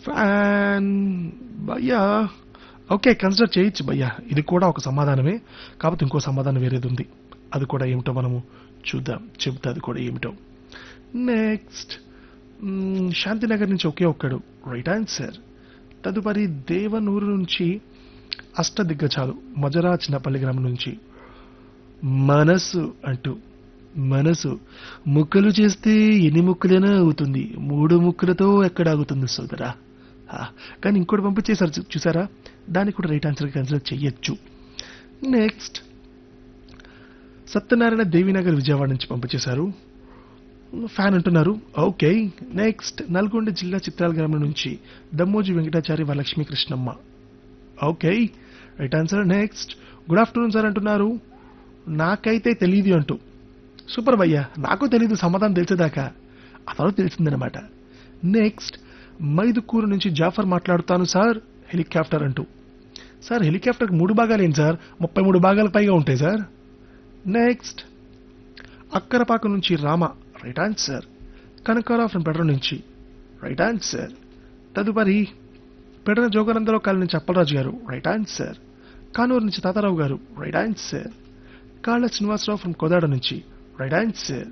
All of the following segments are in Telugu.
ఫ్యాన్ భయ్యా ఓకే కన్సిడర్ చేయొచ్చు భయ్యా ఇది కూడా ఒక సమాధానమే కాకపోతే ఇంకో సమాధానం వేరేది ఉంది అది కూడా ఏమిటో మనము చూద్దాం చెబుతా అది కూడా ఏమిటో నెక్స్ట్ శాంతినగర్ నుంచి ఒకే ఒక్కడు రైట్ ఆన్సర్ తదుపరి దేవనూరు నుంచి అష్ట దిగ్గజాలు మజరా చిన్నపల్లి గ్రామం నుంచి మనసు అంటూ మనసు ముక్కలు చేస్తే ఎన్ని ముక్కలైనా అవుతుంది మూడు ముక్కలతో ఎక్కడ ఆగుతుంది సోదరా ఆ, కానీ ఇంకోటి పంపించేశారు చూ- చూసారా దానికి కూడా రైట్ ఆన్సర్ కన్సిడర్ చెయ్యొచ్చు నెక్స్ట్ సత్యనారాయణ దేవినగర్ విజయవాడ నుంచి పంపించేశారు ఫ్యాన్ అంటున్నారు ఓకే నెక్స్ట్ నల్గొండ జిల్లా చిత్రాల గ్రామం నుంచి Dammoji Venkatachari Varalakshmi Krishnamma okay right answer next good afternoon sir అంటున్నారు నాకైతే తెలియదు అంటూ సూపర్ భయ్యా నాకు తెలీదు సమాధానం తెలిసేదాకా ఆ తర్వాత తెలిసిందనమాట నెక్స్ట్ మైదుకూరు నుంచి జాఫర్ మాట్లాడుతాను సార్ హెలికాప్టర్ అంటూ సార్ హెలికాప్టర్కి మూడు భాగాలు ఏంటి సార్ ముప్పై మూడు భాగాలకు పైగా ఉంటాయి సార్ నెక్స్ట్ అక్కరపాక నుంచి Rama right answer Kanakara from Pedra నుంచి రైట్ ఆన్సర్ తదుపరి పెడన జోగానందరావు కాలనీ నుంచి అప్పలరాజు గారు రైట్ ఆన్సర్ కానూరు నుంచి తాతారావు గారు రైట్ ఆన్సర్ కాళ్ళ శ్రీనివాసరావు ఫ్రమ్ కోదాడ నుంచి రైట్ ఆన్సర్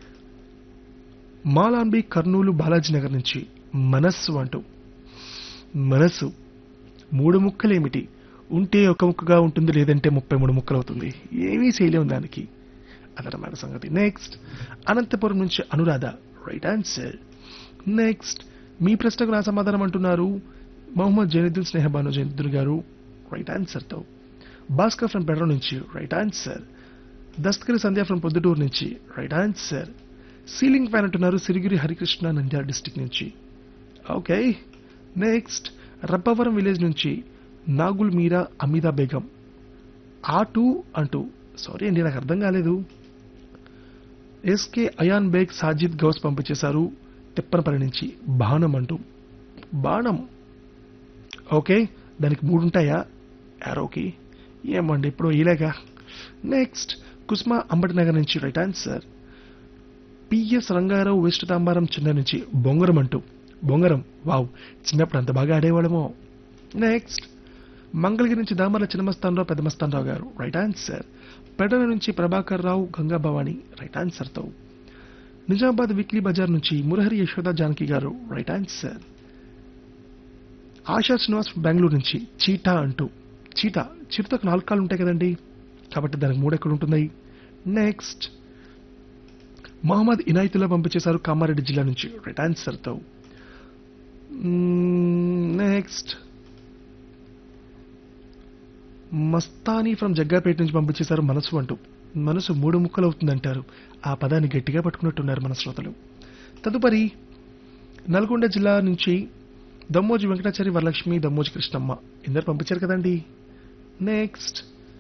మాలాంబి కర్నూలు బాలాజీ నగర్ నుంచి మనస్సు అంటూ మనస్సు మూడు ముక్కలేమిటి ఉంటే ఒక ముక్కగా ఉంటుంది లేదంటే ముప్పై మూడు ముక్కలు అవుతుంది ఏమీ చేయలేము దానికి అదనమాట సంగతి నెక్స్ట్ అనంతపురం నుంచి అనురాధ రైట్ ఆన్సర్ నెక్స్ట్ మీ ప్రశ్నకు నా సమాధానం అంటున్నారు మొహమ్మద్ జైనుద్దీన్ స్నేహబాను జైనుద్దీన్ గారు రైట్ ఆన్సర్తో భాస్కర్ ఫ్రమ్ పెడ్రో నుంచి right answer Dastagiri Sandhya from Proddatur నుంచి రైట్ ఆన్సర్ సీలింగ్ ఫ్యాన్ అంటున్నారు సిరిగిరి హరికృష్ణ నంద్యాల డిస్టిక్ నుంచి ఓకే నెక్స్ట్ రబ్బవరం విలేజ్ నుంచి నాగుల్ మీరా అమీదా బేగం ఆ టూ అంటూ సారీ అండి నాకు అర్థం కాలేదు ఎస్కే అయాన్ బేగ్ సాజిద్ గౌస్ పంపించేశారు తిప్పనపల్లి నుంచి బాణం అంటూ బాణం ఓకే దానికి మూడు ఉంటాయా యారోకి ఏమండి ఇప్పుడు ఇలాగా నెక్స్ట్ కుస్మా అంబటి నగర్ నుంచి right answer P S Rangarao west Tambaram చిన్న నుంచి బొంగరం అంటూ బొంగరం వావ్ చిన్నప్పుడు అంత బాగా ఆడేవాళ్ళమో నెక్స్ట్ మంగళగిరి నుంచి దామర్ల చిన్నమస్తానరావు పెద్దమస్తానరావు గారు రైట్ ఆన్సర్ పెడల నుంచి ప్రభాకర్ రావు గంగా భవాని రైట్ ఆన్సర్తో నిజామాబాద్ వీక్లీ బజార్ నుంచి మురహరి యశోద జానకి గారు రైట్ ఆన్సర్ ఆశా శ్రీనివాస్ బెంగళూరు నుంచి చీటా అంటూ చీటా చీటతో నాలుగు కాళ్ళు ఉంటాయి కదండి కాబట్టి దానికి మూడు ఎక్కడ ఉంటున్నాయి నెక్స్ట్ మహమ్మద్ ఇనాయతుల్లా పంపించేశారు కామారెడ్డి జిల్లా నుంచి రైట్ ఆన్సర్తో నెక్స్ట్ మస్తానీ ఫ్రమ్ జగ్గాపేట నుంచి పంపించేశారు మనసు అంటూ మనసు మూడు ముక్కలు అవుతుందంటారు ఆ పదాన్ని గట్టిగా పట్టుకున్నట్టున్నారు మన శ్రోతలు తదుపరి నల్గొండ జిల్లా నుంచి దమ్మోజి వెంకటాచారి వరలక్ష్మి దమ్మోజి కృష్ణమ్మ ఇందరు పంపించారు కదండి నెక్స్ట్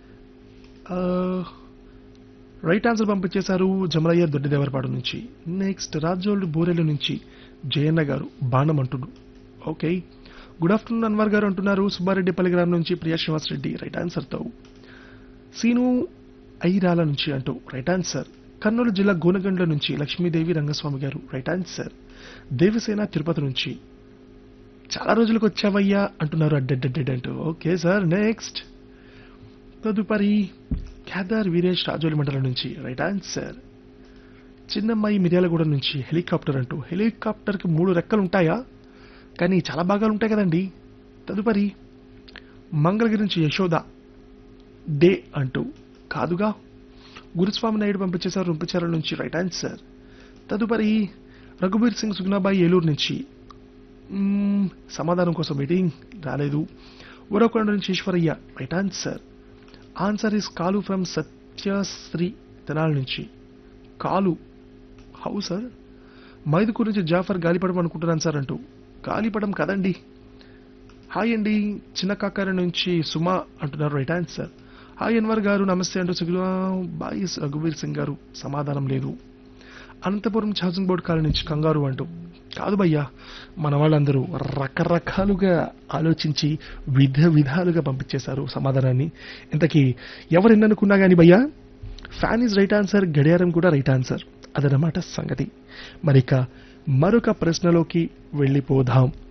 రైట్ ఆన్సర్ పంపించేశారు జమలయ్య దొడ్డిదేవరపాడు నుంచి నెక్స్ట్ రాజోళ్ళు బూరెలు నుంచి జయన్న గారు బాణం అంటుడు ఓకే గుడ్ ఆఫ్టర్నూన్ అన్వర్ గారు అంటున్నారు సుబ్బారెడ్డిపల్లి గ్రామం నుంచి ప్రియా శ్రీనివాస్ రెడ్డి రైట్ ఆన్సర్తో సీను ఐరాల నుంచి అంటూ రైట్ ఆన్సర్ కర్నూలు జిల్లా గోనగండ్ల నుంచి లక్ష్మీదేవి రంగస్వామి గారు రైట్ ఆన్సర్ దేవసేన తిరుపతి నుంచి చాలా రోజులకు వచ్చావయ్యా అంటున్నారు అడ్డెడ్డెడ్ అంటూ ఓకే సార్ నెక్స్ట్ తదుపరి కేదార్ వీరేష్ రాజోలి మండలం నుంచి రైట్ ఆన్సర్ చిన్నమ్మాయి మిర్యాలగూడ నుంచి హెలికాప్టర్ అంటూ హెలికాప్టర్కి మూడు రెక్కలు ఉంటాయా కానీ చాలా భాగాలు ఉంటాయి కదండి తదుపరి మంగళగిరి నుంచి యశోద డే అంటూ కాదుగా గురుస్వామి నాయుడు పంపించేశారు రుంపచారం నుంచి రైట్ ఆన్సర్ తదుపరి రఘుబీర్ సింగ్ సుగ్నాబాయి ఏలూరు నుంచి మ్మ్, సమాధానం కోసం వెయిటింగ్ రాలేదు ఉరవకొండ నుంచి Eshwarayya right answer answer is కాలు ఫ్రమ్ సత్యశ్రీ తెనాల నుంచి కాలు హౌ సార్ మైదుకూరు నుంచి జాఫర్ గాలిపడం అనుకుంటున్నాను సార్ అంటూ గాలిపడం కదండి హాయ్ అండి చిన్న కాకార నుంచి సుమా అంటున్నారు రైట్ ఆన్సర్ హాయ్ అన్వర్ గారు నమస్తే అంటూ సుగులా బాయి రఘువీర్ సింగ్ గారు సమాధానం లేదు అనంతపురం ఛార్జింగ్ బోర్డ్ కాలనీ నుంచి కంగారు అంటూ కాదు భయ్యా మన వాళ్ళందరూ రకరకాలుగా ఆలోచించి విధ విధాలుగా పంపించేశారు సమాధానాన్ని ఇంతకీ ఎవరు ఎన్ననుకున్నా కానీ భయ్యా ఫ్యాన్ ఇస్ రైట్ ఆన్సర్ గడియారం కూడా రైట్ ఆన్సర్ అదనమాట సంగతి మరిక మరొక ప్రశ్నలోకి వెళ్ళిపోదాం